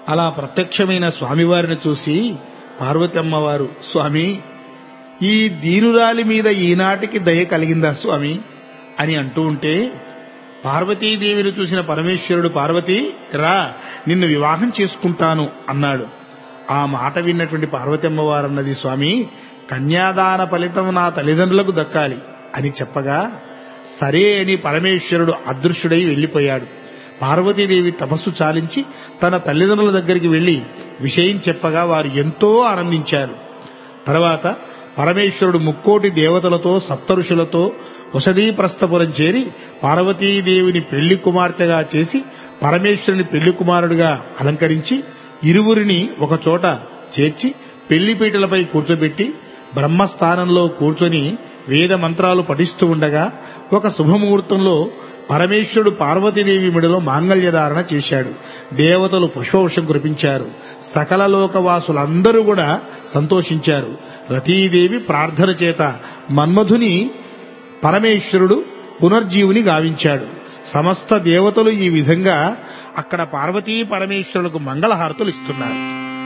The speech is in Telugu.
అలా ప్రత్యక్షమైన స్వామివారిని చూసి పార్వతి అమ్మవారు స్వామి ఈ దీనురాలి మీద ఈనాటికి దయ కలిగిందా స్వామి అని అంటూ ఉంటే పార్వతీదేవిని చూసిన పరమేశ్వరుడు పార్వతి రా నిన్ను వివాహం చేసుకుంటాను అన్నాడు ఆ మాట విన్నటువంటి పార్వతి అమ్మవారు అన్నది స్వామి కన్యాదాన ఫలితం నా తల్లిదండ్రులకు దక్కాలి అని చెప్పగా సరే అని పరమేశ్వరుడు అదృశ్యుడై వెళ్లిపోయాడు పార్వతీదేవి తపస్సు చాలించి తన తల్లిదండ్రుల దగ్గరికి వెళ్లి విషయం చెప్పగా వారు ఎంతో ఆనందించారు తర్వాత పరమేశ్వరుడు ముక్కోటి దేవతలతో సప్తఋషులతో వసదీ ప్రస్థపురం చేరి పార్వతీదేవిని పెళ్లి కుమార్తెగా చేసి పరమేశ్వరుని పెళ్లి కుమారుడిగా అలంకరించి ఇరువురిని ఒక చోట చేర్చి పెళ్లిపీటలపై కూర్చోబెట్టి బ్రహ్మస్థానంలో కూర్చొని వేద మంత్రాలు పఠిస్తూ ఉండగా ఒక శుభముహూర్తంలో పరమేశ్వరుడు పార్వతీదేవి మెడలో మాంగళ్యధారణ చేశాడు దేవతలు పుష్పవర్షం కురిపించారు సకల లోకవాసులందరూ కూడా సంతోషించారు రతీదేవి ప్రార్థన చేత మన్మధుని పరమేశ్వరుడు పునర్జీవుని గావించాడు సమస్త దేవతలు ఈ విధంగా అక్కడ పార్వతీ పరమేశ్వరులకు మంగళహారతులు ఇస్తున్నారు